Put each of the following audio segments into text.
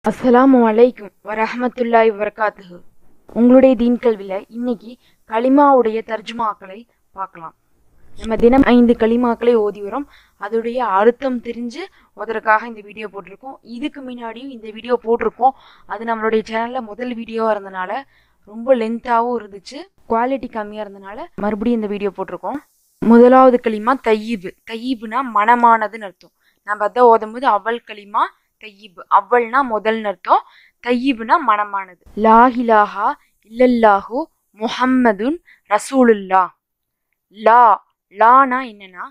அஸ்ஸலாமு அலைக்கும் வரஹ்மத்துல்லாஹி வபரகாத்துஹு உங்களுடைய தீன் கல்வியில் இன்னைக்கு கலிமாவுடைய தர்ஜுமாக்களை பார்க்கலாம் நம்ம தினம் ஐந்து கலிமாக்களை ஓதி வரோம் அதோடைய அர்த்தம் தெரிஞ்சு ஓதுறதுக்காக இந்த வீடியோ போட்டிருக்கோம் இதுக்கு முன்னாடியும் இந்த வீடியோ போட்டிருக்கோம் அது நம்மளுடைய சேனலில் முதல் வீடியோவாக இருந்தனால ரொம்ப லென்த்தாகவும் இருந்துச்சு குவாலிட்டி கம்மியாக இருந்தனால மறுபடியும் இந்த வீடியோ போட்டிருக்கோம் முதலாவது களிமா தையீபு தையீபுனா மனமானதுன்னு அர்த்தம் நம்ம அதான் ஓதும்போது அவல் களிமா தையீப் அவ்வள்னா முதல்னு அர்த்தம் தையீப்னா மனமானது லாஹிலாஹா இல்லல்லாஹு முஹம்மதுன் ரசூலுல்லா லா லானா என்னன்னா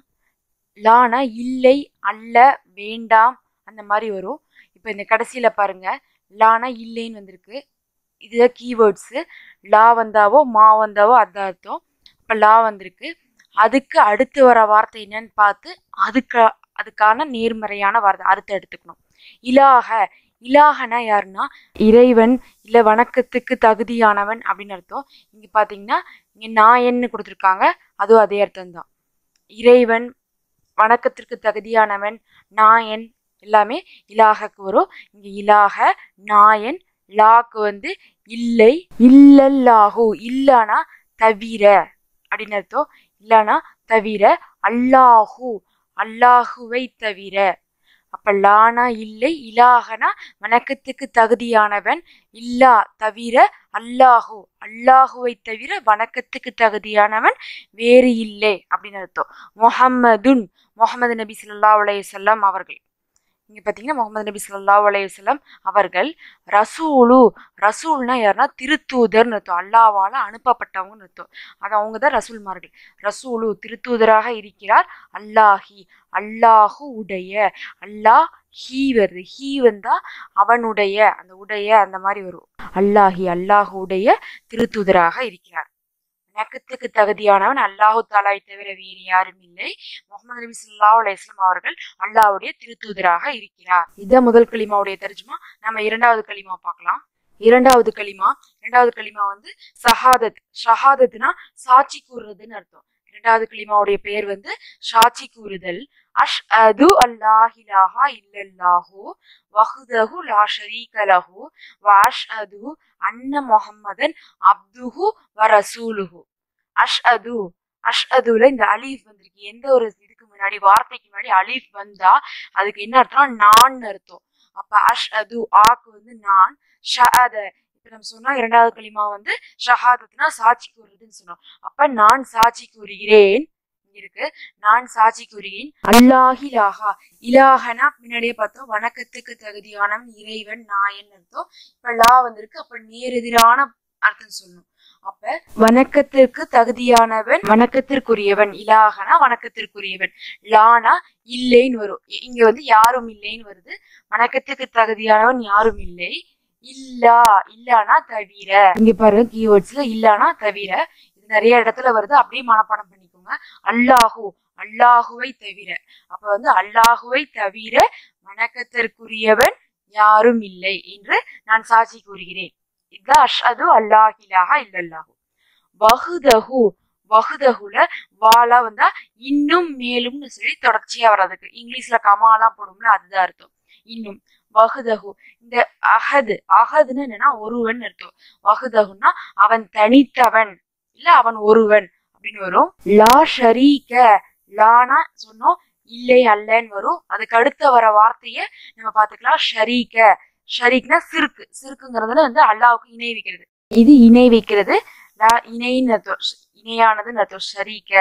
லானா இல்லை அல்ல வேண்டாம் அந்த மாதிரி வரும் இப்போ இந்த கடைசியில் பாருங்க லானா இல்லைன்னு வந்திருக்கு இதுதான் கீவேர்ட்ஸு லா வந்தாவோ மா வந்தாவோ அதான் அர்த்தம் இப்போ லா வந்திருக்கு அதுக்கு அடுத்து வர வார்த்தை என்னன்னு பார்த்து அதுக்கு அதுக்கான நேர்மறையான வார்த்தை அர்த்தம் எடுத்துக்கணும் இலாக இலாகனா யாருன்னா இறைவன் இல்லை வணக்கத்துக்கு தகுதியானவன் அப்படின்னு அர்த்தம் இங்கே பார்த்தீங்கன்னா இங்கே நாயன்னு கொடுத்துருக்காங்க அதுவும் அதே அர்த்தம் தான் இறைவன் வணக்கத்திற்கு தகுதியானவன் நாயன் எல்லாமே இலாகக்கு வரும் இங்கே இலாக நாயன் லாக்கு வந்து இல்லை இல்லல்லாஹு இல்லனா தவிர அப்படின்னு அர்த்தம் இல்லனா தவிர அல்லாஹு அல்லாஹுவை தவிர அப்ப லானா இல்லை இலாகனா வணக்கத்துக்கு தகுதியானவன் இல்லா தவிர அல்லாஹு அல்லாஹுவை தவிர வணக்கத்துக்கு தகுதியானவன் வேறு இல்லை அப்படின்னு அர்த்தம் முஹம்மதுன் முகமது நபி ஸல்லல்லாஹு அலைஹி வஸல்லம் அவர்கள் இங்க பாத்தீங்கன்னா முகமது நபி ஸல்லல்லாஹு அலைஹி வஸல்லம் அவர்கள் ரசூலு ரசூல்னா யாருன்னா திருத்தூதர்னு அர்த்தம் அல்லாவால அனுப்பப்பட்டவங்கன்னு அர்த்தம் அது அவங்க தான் ரசூல்மார்கள் ரசூலு திருத்தூதராக இருக்கிறார் அல்லாஹி அல்லாஹு உடைய அல்லாஹ் ஹீ வருது ஹீ வந்தா அவனுடைய அந்த உடைய அந்த மாதிரி வரும் அல்லாஹி அல்லாஹு உடைய திருத்தூதராக இருக்கிறார் வணக்கத்துக்கு தகுதியானவன் அல்லாஹு தாலாவை தவிர வேறு யாரும் இல்லை முகமது நபி ஸல்லல்லாஹு அலைஹி வஸல்லம் அவர்கள் அல்லாஹ்வுடைய திருத்தூதராக இருக்கிறார் இதான் முதல் களிமாவுடைய தர்ஜுமா நம்ம இரண்டாவது களிமா பார்க்கலாம் இரண்டாவது களிமா இரண்டாவது களிமா வந்து சஹாதத் ஷஹாதத்னா சாட்சி கூறுறதுன்னு அர்த்தம் இரண்டாவது களிமாவுடைய பெயர் வந்து சாட்சி கூறுதல் அஷ் அது அல்லாஹிலாஹா இல்லல்லாஹு வஹுதஹு லா ஷரீக லஹு வ அஷ் அது அன்ன முஹம்மதன் அப்துஹு வ ரசூலுஹு அஷ் அது அஷ் அதுல இந்த அலீஃப் வந்திருக்கு எந்த ஒரு இதுக்கு முன்னாடி வார்த்தைக்கு முன்னாடி அலீஃப் வந்தா அதுக்கு என்ன அர்த்தம் நான் அர்த்தம் அப்ப அஷ் அது ஆக்கு வந்து நான் ஷஹாத இப்ப நம்ம சொன்னா இரண்டாவது களிமா வந்து ஷஹாதத்னா சாட்சி கூறுறதுன்னு சொன்னோம் அப்ப நான் சாட்சி கூறுகிறேன் இங்க இருக்கு நான் சாட்சி கூறுகிறேன் அல்லாஹிலாஹா இலாஹனா முன்னாடியே பார்த்தோம் வணக்கத்துக்கு தகுதியானவன் இறைவன் நாயன் அர்த்தம் இப்ப லா வந்திருக்கு அப்ப நேரெதிரான அர்த்தம் சொல்லணும் அப்ப வணக்கத்திற்கு தகுதியானவன் வணக்கத்திற்குரியவன் இலாகனா வணக்கத்திற்குரியவன் லானா இல்லைன்னு வரும் இ- இங்க வந்து யாரும் இல்லைன்னு வருது வணக்கத்துக்கு தகுதியானவன் யாரும் இல்லை இல்லா இல்லானா தவிர இங்க பாருங்க கீவேர்ட்ஸ்ல இல்லானா தவிர இது நிறைய இடத்துல வருது அப்படியே மனப்பாடம் பண்ணிக்கோங்க அல்லாஹு அல்லாஹுவை தவிர அப்ப வந்து அல்லாஹுவை தவிர வணக்கத்திற்குரியவன் யாரும் இல்லை என்று நான் சாட்சி கூறுகிறேன் இதுதான் அஷ்ஹது அல்லாஹிலாஹா இல்லல்லாஹு வஹுதஹு வஹுதஹுல வாலா வந்தா இன்னும் மேலும்னு சொல்லி தொடர்ச்சியா வர்றதுக்கு இங்கிலீஷ்ல கமாலாம் போடும்ல அதுதான் அர்த்தம் இன்னும் வஹுதஹு இந்த அஹது அஹதுன்னு என்னன்னா ஒருவன் அர்த்தம் வஹுதஹுன்னா அவன் தனித்தவன் இல்ல அவன் ஒருவன் அப்படின்னு வரும் லா ஷரீக லானா சொன்னோம் இல்லை அல்லன்னு வரும் அதுக்கு அடுத்த வர வார்த்தைய நம்ம பாத்துக்கலாம் ஷரீக ஷரீக்னா சிறுக்கு சிறுக்குங்கிறதுல வந்து அல்லாவுக்கு இணை வைக்கிறது இது இணை வைக்கிறது லா இணைன்னு அர்த்தம் ஷ- இணையானதுன்னு அர்த்தம் ஷரீக்க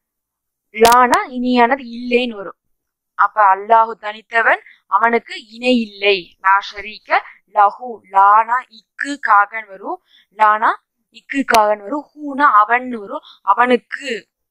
லானா இணையானது இல்லைன்னு வரும் அப்ப அல்லாஹு தனித்தவன் அவனுக்கு இணை இல்லை லா ஷரீக்க லஹு லானா இக்கு காகன் வரும் லானா இக்கு காகன் வரும் ஹூனா அவன் வரும் அவனுக்கு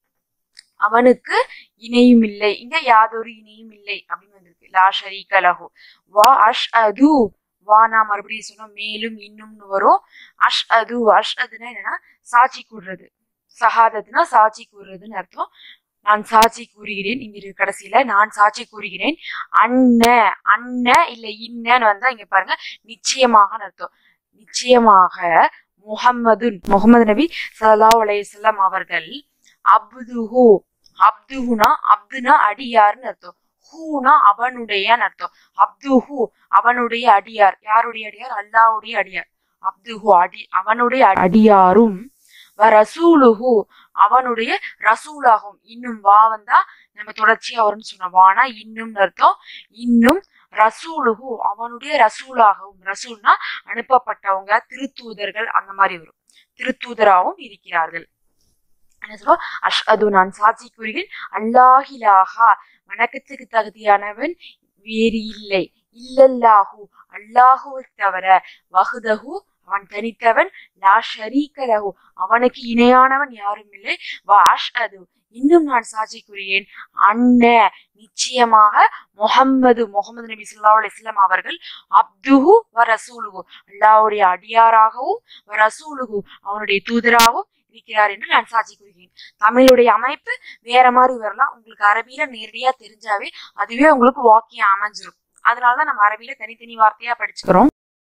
அவனுக்கு இணையும் இல்லை இங்க யாதொரு இணையும் இல்லை அப்படின்னு வந்திருக்கு லா ஷரீக்க லஹு வா அஷ் அது வானா மறுபடியும் சொன்னோம் மேலும் இன்னும்னு வரும் அஷ் அது அஷ் அதுனா என்னன்னா சாட்சி கூறுறது சஹாதத்னா சாட்சி கூறுறதுன்னு அர்த்தம் நான் சாட்சி கூறுகிறேன் இங்க இருக்கு கடைசியில நான் சாட்சி கூறுகிறேன் அண்ண அண்ண இல்ல இன்னன்னு வந்தா இங்க பாருங்க நிச்சயமாக அர்த்தம் நிச்சயமாக முஹம்மதுன் முகமது நபி ஸல்லல்லாஹு அலைஹி வஸல்லம் அவர்கள் அப்துஹு அப்துஹுனா அப்துனா அடியார்னு அர்த்தம் ஹூனா அவனுடைய அர்த்தம் அப்துஹு அவனுடைய அடியார் யாருடைய அடியார் அல்லாஹ்வுடைய அடியார் அப்துஹு அடி அவனுடைய அடியாரும் வ ரசூலுஹு அவனுடைய ரசூலாகும் இன்னும் வா வந்தா நம்ம தொடர்ச்சியா வரும்னு சொன்னோம் வானா இன்னும் அர்த்தம் இன்னும் ரசூலுஹு அவனுடைய ரசூலாகவும் ரசூல்னா அனுப்பப்பட்டவங்க திருத்தூதர்கள் அந்த மாதிரி வரும் திருத்தூதராகவும் இருக்கிறார்கள் என்ன சொல்றோம் அஷ்ஹது நான் சாட்சி கூறுகிறேன் அல்லாஹிலாஹா வணக்கத்துக்கு தகுதியானவன் வேறு இல்லை இல்லல்லாஹு அல்லாஹுவை தவிர வஹுதஹு அவன் தனித்தவன் லா ஷரீக லஹு அவனுக்கு இணையானவன் யாரும் இல்லை வா அஷ்ஹது இன்னும் நான் சாட்சி கூறுகிறேன் அன்ன நிச்சயமாக முஹம்மது முகமது நபி ஸல்லல்லாஹு அலைஹி வஸல்லம் அவர்கள் அப்துஹு வ ரசூலுஹு அல்லாஹ்வுடைய அடியாராகவும் வ ரசூலுஹு அவனுடைய தூதராகவும் இருக்கிறார் என்று நான் சாட்சி கூறுகிறேன் தமிழுடைய அமைப்பு வேற மாதிரி வரலாம் உங்களுக்கு அரபியில நேரடியா தெரிஞ்சாவே அதுவே உங்களுக்கு வாக்கியம் அமைஞ்சிரும் அதனாலதான் நம்ம அரபியில தனித்தனி வார்த்தையா படிச்சுக்கிறோம்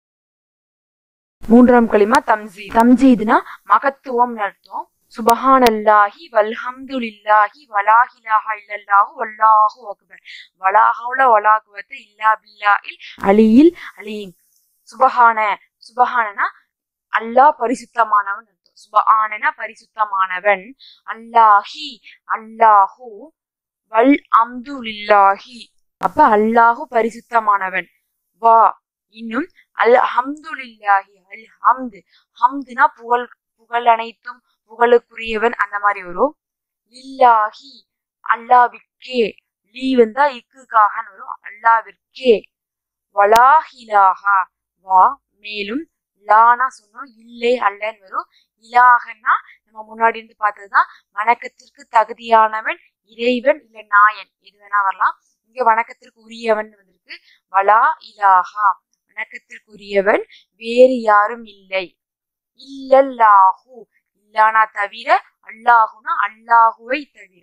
மூன்றாம் களிமா தம்ஜி தம்ஜீதுனா மகத்துவம் அர்த்தம் சுபஹானல்லாஹி வல்ஹம்துலில்லாஹி வலாஹிலாஹா இல்லல்லாஹு வல்லாஹு அக்பர் வலாஹவுல வலாகுவத்து இல்லா பில்லாஹில் அலியில் அலீம் சுபஹான சுபஹானனா அல்லாஹ் பரிசுத்தமானவன் அர்த்தம் சுபஹானனா பரிசுத்தமானவன் அல்லாஹி அல்லாஹு வல் அம்துலில்லாஹி அப்ப அல்லாஹு பரிசுத்தமானவன் வா இன்னும் அல் ஹம்துலில்லாஹி அல் ஹம்து ஹம்துனா புகழ் புகழ் அனைத்தும் புகழுக்குரியவன் அந்த மாதிரி வரும் லில்லாஹி அல்லாவிற்கே லீ வந்தா இக்குக்காகன்னு வரும் அல்லாவிற்கே வலாஹிலாஹா வா மேலும் லானா சொன்னோம் இல்லை அல்லன்னு வரும் இலாகன்னா நம்ம முன்னாடி இருந்து பார்த்ததுதான் வணக்கத்திற்கு தகுதியானவன் இறைவன் இல்ல நாயன் எது வேணா வரலாம் இங்க வணக்கத்திற்கு உரியவன் வந்திருக்கு வலா இலாஹா வணக்கத்திற்குரியவன் வேறு யாரும் இல்லை இல்லல்லாஹு இல்லானா தவிர அல்லாஹுனா அல்லாஹுவை தவிர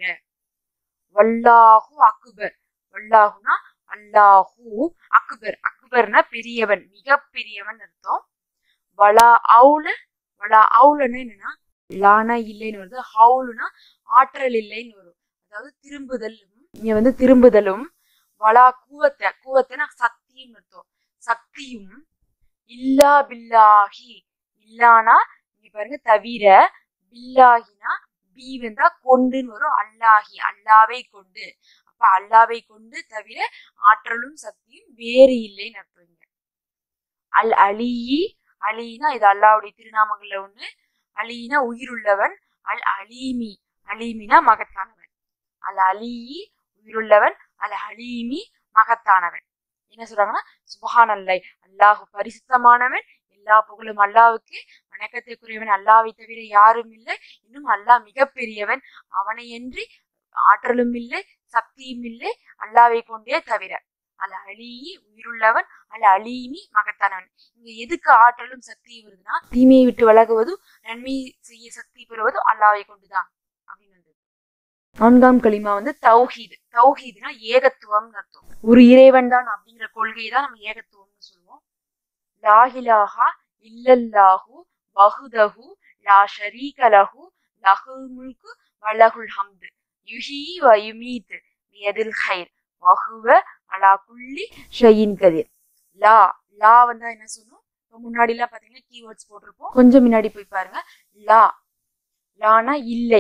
வல்லாஹு அக்பர் வல்லாஹுனா அல்லாஹு அக்பர் அக்பர்னா பெரியவன் மிக பெரியவன் அர்த்தம் வலா அவுல வலா அவுலன்னு என்னன்னா லானா இல்லைன்னு வருது ஹவுலுனா ஆற்றல் இல்லைன்னு வரும் அதாவது திரும்புதலும் இங்க வந்து திரும்புதலும் வலா கூவத்தை கூவத்தைனா சக்தின்னு அர்த்தம் சக்தியும் இல்லா பில்லாஹி இல்லானா இங்க பாருங்க தவிர பில்லாஹினா பி வந்தா கொண்டுன்னு வரும் அல்லாஹி அல்லாவை கொண்டு அப்ப அல்லாவை கொண்டு தவிர ஆற்றலும் சக்தியும் வேறு இல்லைன்னு அர்த்தம் இங்க அல் அலியி அலினா இது அல்லாவுடைய திருநாமங்கள்ல ஒண்ணு அலினா உயிருள்ளவன் அல் அலீமி அலீமினா மகத்தானவன் அல் அலியி உயிருள்ளவன் அல் அலீமி மகத்தானவன் என்ன சொல்றாங்கன்னா சுபஹான் அல்லை அல்லாஹு பரிசுத்தமானவன் எல்லா புகழும் அல்லாவுக்கு வணக்கத்திற்குரியவன் அல்லாவை தவிர யாரும் இல்லை இன்னும் அல்லாஹ் மிகப்பெரியவன் அவனையன்றி ஆற்றலும் இல்லை சக்தியும் இல்லை அல்லாவை கொண்டே தவிர அல் அலியி உயிருள்ளவன் அல் அலீமி மகத்தானவன் இங்க எதுக்கு ஆற்றலும் சக்தியும் வருதுன்னா தீமையை விட்டு விலகுவதும் நன்மை செய்ய சக்தி பெறுவதும் அல்லாவை கொண்டுதான் அப்படின்னு வந்தது நான்காம் களிமா வந்து தௌஹீது தௌஹீதுனா ஏகத்துவம்னு அர்த்தம் ஒரு இறைவன் தான் அப்படிங்கிற கொள்கையை தான் நம்ம ஏகத்துவம்னு சொல்லுவோம் லாஹிலாஹா இல்லல்லாஹு வஹுதஹு லா ஷரீக லஹு லஹுல் முல்கு வலகுல் ஹம்து யுஹி வ யுமீத் பியதில் ஹைர் வஹுவ அலா குல்லி ஷையின் கதிர் லா லா வந்தா என்ன சொன்னோம் இப்போ முன்னாடி எல்லாம் பாத்தீங்கன்னா கீவேர்ட்ஸ் போட்டிருப்போம் கொஞ்சம் முன்னாடி போய் பாருங்க லா லானா இல்லை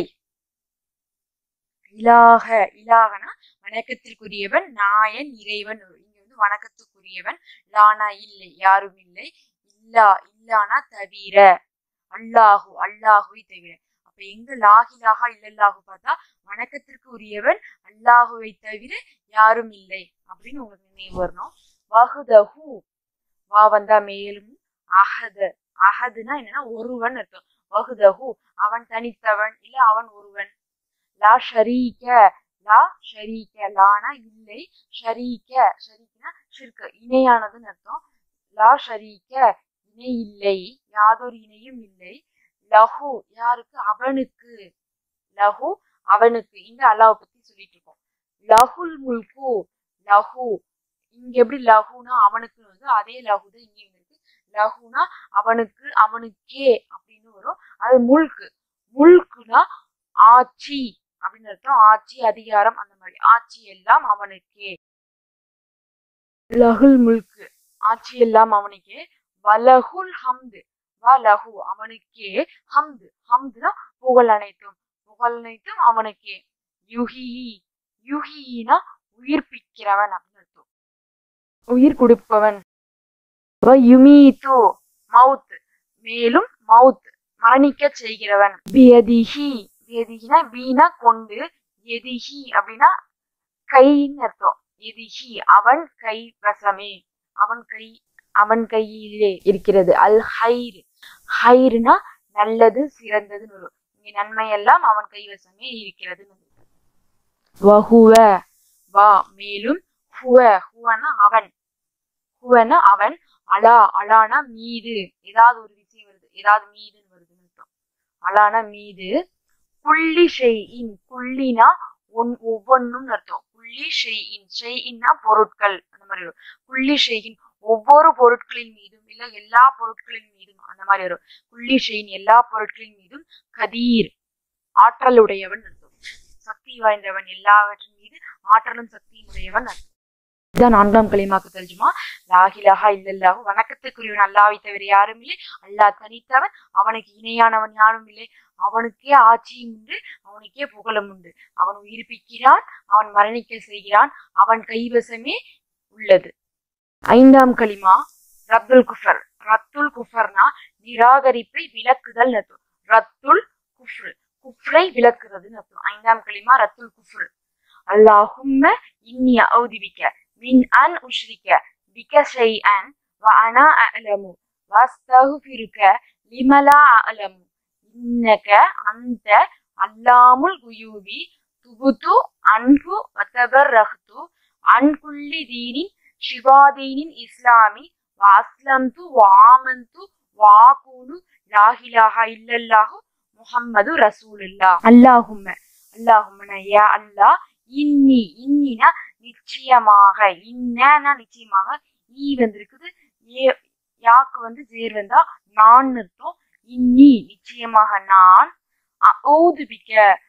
இலாக இலாகனா வணக்கத்திற்குரியவன் நாயன் இறைவன் இங்க வந்து வணக்கத்துக்குரியவன் லானா இல்லை யாரும் இல்லை இல்லா இல்லானா தவிர அல்லாஹு அல்லாஹுவை தவிர அப்ப எங்க லாஹிலாஹா இல்லல்லாஹு பார்த்தா வணக்கத்திற்கு உரியவன் அல்லாஹுவை தவிர யாரும் இல்லை அப்படின்னு உங்களுக்கு நினைவு வரணும் வகுதஹு வா வந்தா மேலும் அஹது அஹதுனா என்னன்னா ஒருவன் அர்த்தம் வகுதஹு அவன் தனித்தவன் இல்ல அவன் ஒருவன் லா ஷரீக லா ஷரீக லானா இல்லை ஷரீக ஷரீக்னா ஷிர்கு இணையானதுன்னு அர்த்தம் லா ஷரீக இணை இல்லை யாதொரு இணையும் இல்லை லஹு யாருக்கு அவனுக்கு லஹு அவனுக்கு இங்க அல்லாவை பத்தி சொல்லிட்டு இருக்கோம் லஹுல் முல்கு லஹு இங்க எப்படி லஹுனா அவனுக்கு வந்து அதே லஹு தான் இங்க இருக்கு லஹுனா அவனுக்கு அவனுக்கே அப்படின்னு வரும் அது முல்கு முல்குனா ஆட்சி அப்படின்னு அர்த்தம் ஆட்சி அதிகாரம் அந்த மாதிரி ஆட்சி எல்லாம் அவனுக்கே லகுல் முல்கு ஆட்சி எல்லாம் அவனுக்கே வலகுல் ஹம்து வலகு அவனுக்கே ஹம்து ஹம்துனா புகழ் அனைத்தும் புகழ் அனைத்தும் அவனுக்கே யுஹி யுஹினா உயிர்ப்பிக்கிறவன் அப்படின்னு அர்த்தம் உயிர் கொடுப்பவன் யுமீது மவுத் மேலும் மவுத் மரணிக்க செய்கிறவன் பியதிஹி பியதிஹினா பீனா கொண்டு எதிஹி அப்படின்னா கைன்னு அர்த்தம் எதிஹி அவன் கை வசமே அவன் கை அவன் கையிலே இருக்கிறது அல் ஹைர் ஹைர்னா நல்லது சிறந்ததுன்னு வரும் இங்க நன்மை எல்லாம் அவன் கைவசமே இருக்கிறது வஹுவ வா மேலும் ஹுவ ஹுவனா அவன் ஹுவனா அவன் அலா அலானா மீது ஏதாவது ஒரு விஷயம் வருது ஏதாவது மீதுன்னு வருதுன்னு அர்த்தம் அலானா மீது புள்ளி ஷெய்இன் புள்ளினா ஒன் ஒவ்வொன்றும் அர்த்தம் புள்ளி ஷெய்இன் ஷெய்இன்னா பொருட்கள் அந்த மாதிரி வரும் புள்ளி ஷெய்இன் ஒவ்வொரு பொருட்களின் மீதும் இல்ல எல்லா பொருட்களின் மீதும் அந்த மாதிரி வரும் புள்ளி ஷெய்இன் எல்லா பொருட்களின் மீதும் கதீர் ஆற்றல் உடையவன் அர்த்தம் சக்தி வாய்ந்தவன் எல்லாவற்றின் மீது ஆற்றலும் சக்தியும் உடையவன் அர்த்தம் இதுதான் நான்காம் களிமாக்கு தெரிஞ்சுமா லாஹிலாஹா இல்லல்லாஹு வணக்கத்துக்குரியவன் அல்லாவை தவிர யாரும் இல்லை அல்லாஹ் தனித்தவன் அவனுக்கு இணையானவன் யாரும் இல்லை அவனுக்கே ஆட்சியும் உண்டு அவனுக்கே புகழும் உண்டு அவன் உயிர்ப்பிக்கிறான் அவன் மரணிக்க செய்கிறான் அவன் கைவசமே உள்ளது ஐந்தாம் களிமா ரத்துல் குஃபர் ரத்துல் குஃபர்னா நிராகரிப்பை விளக்குதல் அர்த்தம் ரத்துல் குஃப்ரு குஃப்ரை விளக்குறதுன்னு அர்த்தம் ஐந்தாம் களிமா ரத்துல் குஃப்ரு அல்லாஹும்ம இன்னி அவுதிபிக்க மின் அன் உஷ்ரிக்க பிக ஷைஅன் வ அனா அலமு வஸ்தகுஃபிருக்க லிமலா அலமு இன்னக அந்த அல்லாமுல் குயூபி துபுத்து அன்ஹு வதபர்ரஹ்து அன் குல்லி தீனின் ஷிவாதீனின் இஸ்லாமி வாஸ்லம்து வாமந்து வாகூலு லாஹிலாஹா இல்லல்லாஹு முஹம்மது ரசூலுல்லா அல்லாஹும்ம அல்லாஹும்ம யா அல்லாஹ் இன்னி இன்னினா நிச்சயமாக இன்னனா நிச்சயமாக ஈ வந்திருக்குது ஏ யாக்கு வந்து ஜேர் வந்தா நான் அர்த்தம் இன்னி நிச்சயமாக நான் ஊதுபிக்க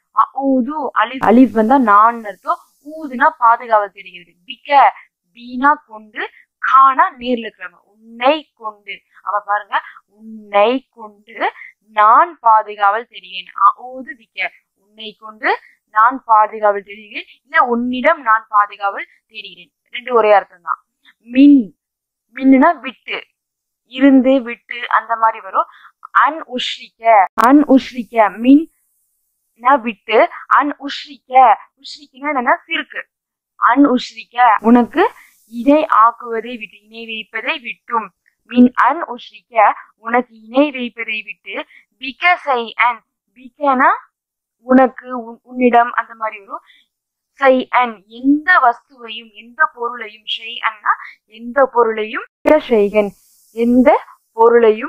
ஊது அலிஃப் அலிஃப் வந்தா நான் அர்த்தம் ஊதுனா பாதுகாவல் தெரிகிறது பிக்க பீனா கொண்டு காணா நேர்ல இருக்கிறவங்க உன்னை கொண்டு அவ பாருங்க உன்னை கொண்டு நான் பாதுகாவல் தெரிகிறேன் ஊது பிக்க உன்னை கொண்டு நான் பாதுகாவல் தெரிகிறேன் இல்ல உன்னிடம் நான் பாதுகாவல் தேடுகிறேன் ரெண்டு ஒரே அர்த்தம் தான் மின் மின்னுனா விட்டு இருந்து விட்டு அந்த மாதிரி வரும் அன் உஷ்ரிக்க அன் உஷ்ரிக்க மின் விட்டு அன் உஷ்ரிக்க உஷ்ரிக்கன்னா என்னன்னா சிறுக்கு அன் உஷ்ரிக்க உனக்கு இணை ஆக்குவதை விட்டு இணை வைப்பதை விட்டும் மின் அன் உஷ்ரிக்க உனக்கு இணை வைப்பதை விட்டு பிக சை அன் பிகனா உனக்கு உன்னிடம் அந்த மாதிரி வரும் சை அன் எந்த வஸ்துவையும் எந்த பொருளையும் ஷை அன்னா எந்த பொருளையும் ஷைகன் எந்த பொருளையும்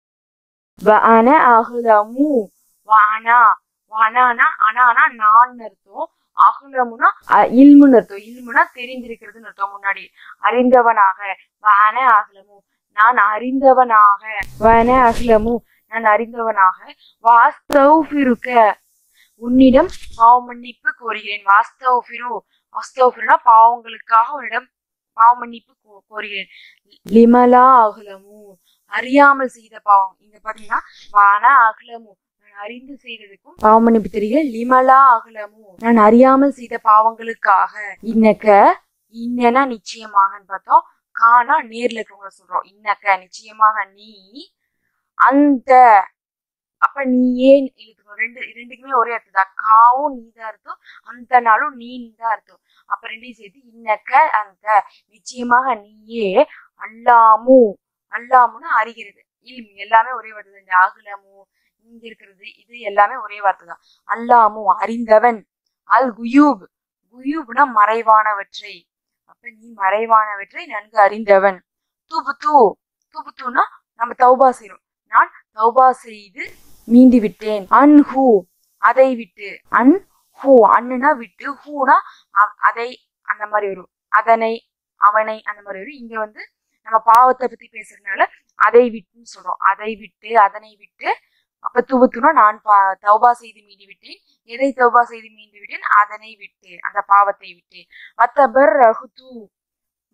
வன அகுலமு வானா வானானா அனானா நான் அர்த்தம் அகுலமுனா இல்முன்னு அர்த்தம் இல்முனா தெரிந்திருக்கிறதுன்னு அர்த்தம் முன்னாடி அறிந்தவனாக வன அகுலமு நான் அறிந்தவனாக வன அகுலமு நான் அறிந்தவனாக வாஸ்தௌஃபிருக்க உன்னிடம் பாவ மன்னிப்பு கோருகிறேன் வாஸ்தௌஃபிரு வாஸ்தௌஃபிருனா பாவங்களுக்காக உன்னிடம் பாவ மன்னிப்பு கோருகிறேன் லிமலா அகுலமு அறியாமல் செய்த பாவம் இங்க பாத்தீங்கன்னா வான அகுலமு நான் அறிந்து செய்ததுக்கும் பாவ மன்னிப்பு தெரிகிறேன் லிமலா அகுலமு நான் அறியாமல் செய்த பாவங்களுக்காக இன்னக்க இன்னனா நிச்சயமாகன்னு பார்த்தோம் காணா நேர்ல இருக்கிறவங்கள சொல்றோம் இன்னக்க நிச்சயமாக நீ அந்த அப்ப நீ ஏன் இழுத்துக்கணும் ரெண்டு ரெண்டுக்குமே ஒரே அர்த்தம் தான் காவும் நீ தான் அர்த்தம் அந்த நாளும் நீ தான் அர்த்தம் அப்ப ரெண்டையும் சேர்த்து இன்னக்க அந்த நிச்சயமாக நீயே அல்லாமு அல்லாமுன்னு அறிகிறது இல்மு எல்லாமே ஒரே வார்த்தை இந்த அகுலமு இங்க இருக்கிறது இது எல்லாமே ஒரே வார்த்தை தான் அல்லாமு அறிந்தவன் அல் குயூப் குயூப்னா மறைவானவற்றை அப்ப நீ மறைவானவற்றை நன்கு அறிந்தவன் தூபுத்து தூபுத்துனா நம்ம தௌபா செய்யறோம் நான் தௌபா செய்து மீண்டு விட்டேன் அன் ஹூ அதை விட்டு அன் ஹூ அண்ணுனா விட்டு ஹூனா அதை அந்த மாதிரி வரும் அதனை அவனை அந்த மாதிரி வரும் இங்க வந்து நம்ம பாவத்தை பத்தி பேசுறதுனால அதை விட்டுன்னு சொல்றோம் அதை விட்டு அதனை விட்டு அப்ப துவத்துனா நான் பா தௌபா செய்து மீண்டு விட்டேன் எதை தௌபா செய்து மீண்டு விட்டேன் அதனை விட்டு அந்த பாவத்தை விட்டு வத்தபர் ரகுது வ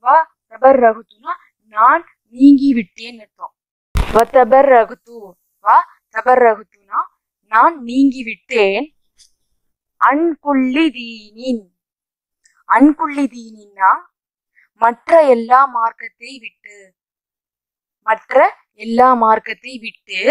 தபர் ரகுத்துனா நான் நீங்கி விட்டேன் அர்த்தம் வ தபர் ரகுத்து வா தபர் ரகுத்துனா நான் நீங்கி விட்டேன் அன்புள்ளி தீனின் அன்புள்ளி தீனின்னா மற்ற எல்லா மார்க்கத்தை விட்டு மற்ற எல்லா மார்க்கத்தை விட்டு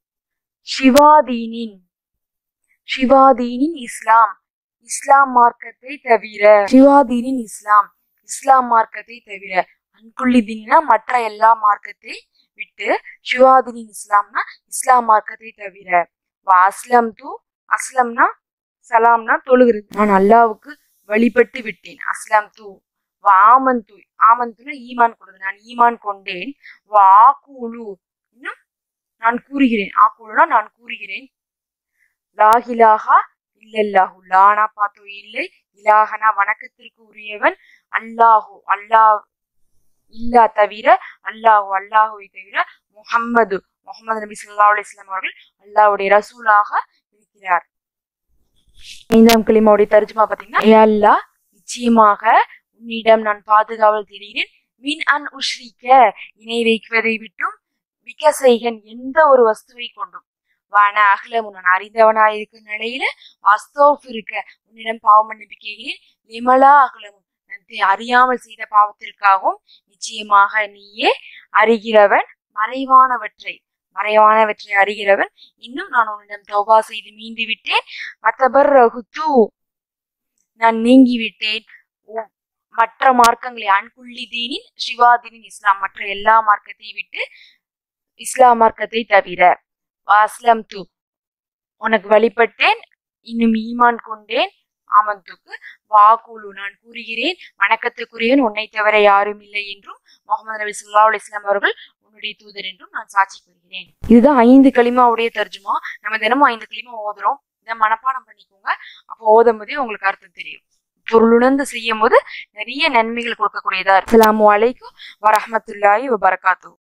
சிவாதீனின் சிவாதீனின் இஸ்லாம் இஸ்லாம் மார்க்கத்தை தவிர சிவாதீனின் இஸ்லாம் இஸ்லாம் மார்க்கத்தை தவிர அன்புள்ளி தீனா மற்ற எல்லா மார்க்கத்தை விட்டு சிவாதீனின் இஸ்லாம்னா இஸ்லாம் மார்க்கத்தை தவிர வா அஸ்லம் தூ அஸ்லம்னா சலாம்னா தொழுகிறது நான் அல்லாவுக்கு வழிபட்டு விட்டேன் அஸ்லாம் தூ வாமன் தூ ஆமந்துனா ஈமான் கொடுது நான் ஈமான் கொண்டேன் வாக்குழு இன்னும் நான் கூறுகிறேன் ஆக்குழுனா நான் கூறுகிறேன் லாஹிலாஹா இல்லல்லாஹு லானா பாத்தோ இல்லை இலாஹனா வணக்கத்திற்கு உரியவன் அல்லாஹு அல்லாஹ் இல்லா தவிர அல்லாஹு அல்லாஹுவை தவிர முஹம்மது முகமது நபி ஸல்லல்லாஹு அலைஹி வஸல்லம் அவர்கள் அல்லாஹ்வுடைய ரசூலாக இருக்கிறார் ஐந்தாம் கிளிமாவுடைய தர்ஜுமா பாத்தீங்கன்னா "யா அல்லாஹ் நிச்சயமாக உன்னிடம் நான் பாதுகாவல் தேடுகிறேன் மின் அன் உஷ்ரிக்க இணை வைப்பதை விட்டும் விகசைகன் எந்த ஒரு வஸ்துவை கொண்டும் வான அகலம் நான் அறிந்தவனாய் இருக்கும் நிலையில அஸ்தோஃப் இருக்க உன்னிடம் பாவ மன்னிப்பு கேட்கிறேன் விமலா அகலமும் நான் தெ- அறியாமல் செய்த பாவத்திற்காகவும் நிச்சயமாக நீயே அறிகிறவன் மறைவானவற்றை மறைவானவற்றை அறிகிறவன் இன்னும் நான் உன்னிடம் தௌபா செய்து மீண்டு விட்டேன் மத்தபர் ரகுத்து நான் நீங்கி விட்டேன் உ- மற்ற மார்க்கங்களை அன்புள்ளி தீனின் சிவாதீனின் இஸ்லாம் மற்ற எல்லா மார்க்கத்தை விட்டு இஸ்லாம் மார்க்கத்தை தவிர அஸ்லம் து உனக்கு வழிபட்டேன் இன்னும் ஈமான் கொண்டேன் ஆமந்துக்கு வாக்குழு நான் கூறுகிறேன் வணக்கத்துக்குரியவன் உன்னை தவிர யாரும் இல்லை என்றும் முகமது நபி ஸல்லல்லாஹு அலைஹி வஸல்லம் அவர்கள் உன்னுடைய தூதர் என்றும் நான் சாட்சி கூறுகிறேன் இதுதான் ஐந்து களிமாவுடைய தர்ஜுமா நம்ம தினமும் ஐந்து களிமா ஓதுறோம் இதை மனப்பாடம் பண்ணிக்கோங்க அப்போ ஓதும் போதே உங்களுக்கு அர்த்தம் தெரியும் பொருளுணர்ந்து செய்யும் போது நிறைய நன்மைகள் கொடுக்கக்கூடியதா இருக்கு அஸ்ஸலாமு அலைக்கும் வரஹ்மத்துல்லாஹி வபரகாத்துஹு